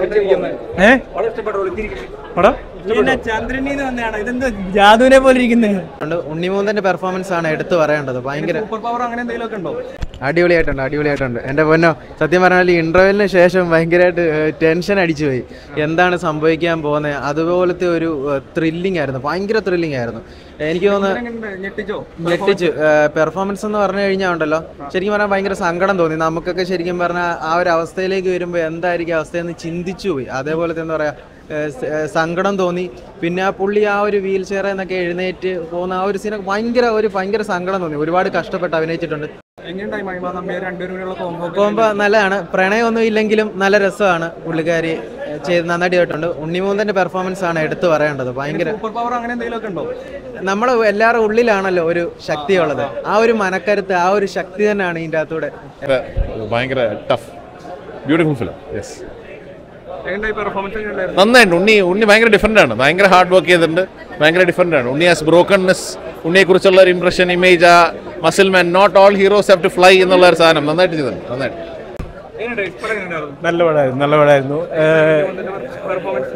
ഏ പടം ചന്ദ്രനിന്ന് വന്നതാണ് ഇതെന്താ ജാതുവിനെ പോലെ ഇരിക്കുന്നത് അതുകൊണ്ട് ഉണ്ണിമൂന്തന്റെ പെർഫോമൻസ് ആണ് എടുത്തു പറയേണ്ടത് ഭയങ്കര സൂപ്പർ പവർ അങ്ങനെ എന്തെങ്കിലും ഒക്കെ ഉണ്ടോ അടിപൊളിയായിട്ടുണ്ട് അടിപൊളിയായിട്ടുണ്ട് എൻ്റെ പൊന്നോ സത്യം പറഞ്ഞാൽ ഈ ഇന്റർവെല്ലിന് ശേഷം ഭയങ്കരമായിട്ട് ടെൻഷൻ അടിച്ചു പോയി എന്താണ് സംഭവിക്കാൻ പോകുന്നത് അതുപോലത്തെ ഒരു ത്രില്ലിംഗ് ആയിരുന്നു ഭയങ്കര ത്രില്ലിംഗ് ആയിരുന്നു എനിക്ക് തോന്നുന്നു എങ്ങനെയുണ്ട്? ഞെട്ടിച്ചോ ഞെട്ടിച്ചു പെർഫോമൻസ് എന്ന് പറഞ്ഞു കഴിഞ്ഞാൽ ഉണ്ടല്ലോ ശരിക്കും പറഞ്ഞാൽ ഭയങ്കര സങ്കടം തോന്നി നമുക്കൊക്കെ ശരിക്കും പറഞ്ഞാൽ ആ ഒരു അവസ്ഥയിലേക്ക് വരുമ്പോൾ എന്തായിരിക്കും അവസ്ഥയെന്ന് ചിന്തിച്ചു പോയി അതേപോലത്തെ എന്താ പറയുക ഏഹ് സ- ഏഹ് സങ്കടം തോന്നി പിന്നെ ആ പുള്ളി ആ ഒരു വീൽ ചെയറിൽ നിന്നൊക്കെ എഴുന്നേറ്റ് പോകുന്ന ആ ഒരു സീനൊക്കെ ഭയങ്കര ഒരു ഭയങ്കര സങ്കടം തോന്നി ഒരുപാട് കഷ്ടപ്പെട്ട് അഭിനയിച്ചിട്ടുണ്ട് എങ്ങനെയുണ്ടായി മഹിമ നമ്പ്യാർ രണ്ടുപേരും കൂടെയുള്ള കോമ്പോ പോകുമ്പോൾ നല്ലതാണ് പ്രണയമൊന്നും ഇല്ലെങ്കിലും നല്ല രസമാണ് പുള്ളിക്കാരി ഏഹ് ചെയ്ത് നന്നായിട്ട് ചെയ്തിട്ടുണ്ട് ഉണ്ണിമൂന്തന്റെ പെർഫോമൻസ് ആണ് എടുത്തു പറയേണ്ടത് ഭയങ്കര സൂപ്പർ പവർ അങ്ങനെ എന്തെങ്കിലും ഒക്കെ ഉണ്ടോ നമ്മുടെ എല്ലാവരുടെ ഉള്ളിലാണല്ലോ ഒരു ശക്തിയുള്ളത് ആ ഒരു മനക്കരുത്ത് ആ ഒരു ശക്തി തന്നെയാണ് ഇതിൻ്റെ അകത്തൂടെ ഭയങ്കര ടഫ് ബ്യൂട്ടിഫുൾ ഫിലിം യെസ് എങ്ങനെയുണ്ടായി പെർഫോമൻസ് എങ്ങനെയുണ്ടായിരുന്നു നന്നായിട്ട് ഉണ്ണി ഉണ്ണി ഭയങ്കര ഡിഫറെൻ്റ് ആണ് ഭയങ്കര ഹാർഡ് വർക്ക് ചെയ്തിട്ടുണ്ട് ഭയങ്കര ഡിഫറെൻ്റ് ആണ് ഉണ്ണി ഹാസ് ബ്രോക്കൺനെസ് ഉണ്ണിയെക്കുറിച്ചുള്ള ഒരു ഇംപ്രഷൻ ഇമേജ് ആ muscle man not all heroes have to fly എന്നുള്ള ഒരു സാധനം നന്നായിട്ട് ചെയ്തിട്ടുണ്ട് നന്നായിട്ട് എങ്ങനെയുണ്ട് ഇപ്പം എങ്ങനെയുണ്ടായിരുന്നു നല്ല പടമായിരുന്നു നല്ല പടമായിരുന്നു പെർഫോമൻസ്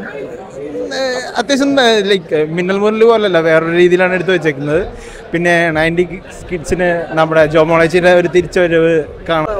ഏഹ് അത്യാവശ്യം ലൈക്ക് മിന്നൽ മുരളി പോലല്ല വേറൊരു രീതിയിലാണ് എടുത്തു വെച്ചേക്കുന്നത് പിന്നെ നയൻറ്റി കിഡ്സിന് നമ്മുടെ ജോമോളജിയുടെ ഒരു തിരിച്ചുവരവ് കാണാം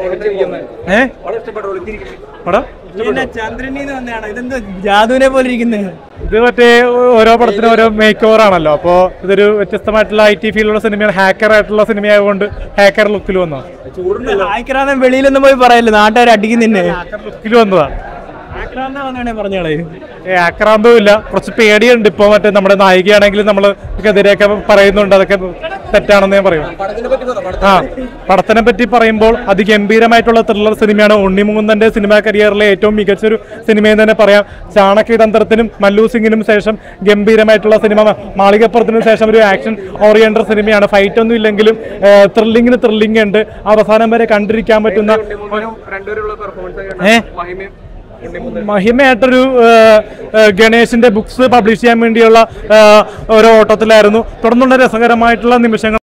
ഏ വളരെ ഇഷ്ടപ്പെട്ടു പടം ചന്ദ്രനിന്ന് വന്നതാണ് ഇതെന്താ ജാതുവിനെ പോലെ ഇരിക്കുന്നത് ഇത് മറ്റേ ഓരോ പടത്തിനും ഓരോ മേക്ക് ഓവർ ആണല്ലോ അപ്പോൾ ഇതൊരു വ്യത്യസ്തമായിട്ടുള്ള ഐ ടി ഫീൽഡുള്ള സിനിമയാണ് ഹാക്കർ ആയിട്ടുള്ള സിനിമയായതുകൊണ്ട് ഹാക്കർ ലുക്കിൽ വന്നോ ആയിക്കറാന്ന് വെളിയിലൊന്നും പോയി പറയല്ലോ നാട്ടുകാർ അടിക്കുന്നിന്നെ ഹാക്കർ ലുക്കിൽ വന്നതാ ആക്രാന്ത വന്നാണേ പറഞ്ഞോളെ ഏ, ആക്രാന്തവും ഇല്ല കുറച്ച് പേടിയുണ്ട് ഇപ്പോൾ മറ്റേ നമ്മുടെ നായികയാണെങ്കിലും നമ്മൾ എതിരെയൊക്കെ പറയുന്നുണ്ട് അതൊക്കെ തെറ്റാണെന്ന് ഞാൻ പറയും ആ പടത്തിനെ പറ്റി പറയുമ്പോൾ അതിഗംഭീരമായിട്ടുള്ള ത്രില്ലർ സിനിമയാണ് ഉണ്ണിമുകുന്ദന്റെ സിനിമാ കരിയറിലെ ഏറ്റവും മികച്ചൊരു സിനിമയെന്ന് തന്നെ പറയാം ചാണക്യതന്ത്രത്തിനും മല്ലു സിംഗിനും ശേഷം ഗംഭീരമായിട്ടുള്ള സിനിമ മാളികപ്പുറത്തിനും ശേഷം ഒരു ആക്ഷൻ ഓറിയന്റഡ് സിനിമയാണ് ഫൈറ്റ് ഒന്നും ഇല്ലെങ്കിലും ത്രില്ലിങ്ങിന് ത്രില്ലിംഗ് ഉണ്ട് അവസാനം വരെ കണ്ടിരിക്കാൻ പറ്റുന്ന രണ്ടുപേരുള്ള പെർഫോമൻസ് ഏ? മഹിമയും മഹിമയായിട്ടൊരു ആ, ആ, ഗണേശിന്റെ ബുക്സ് പബ്ലിഷ് ചെയ്യാൻ വേണ്ടിയുള്ള ആ, ഒരു ഓട്ടത്തിലായിരുന്നു തുടർന്നുള്ള രസകരമായിട്ടുള്ള നിമിഷങ്ങൾ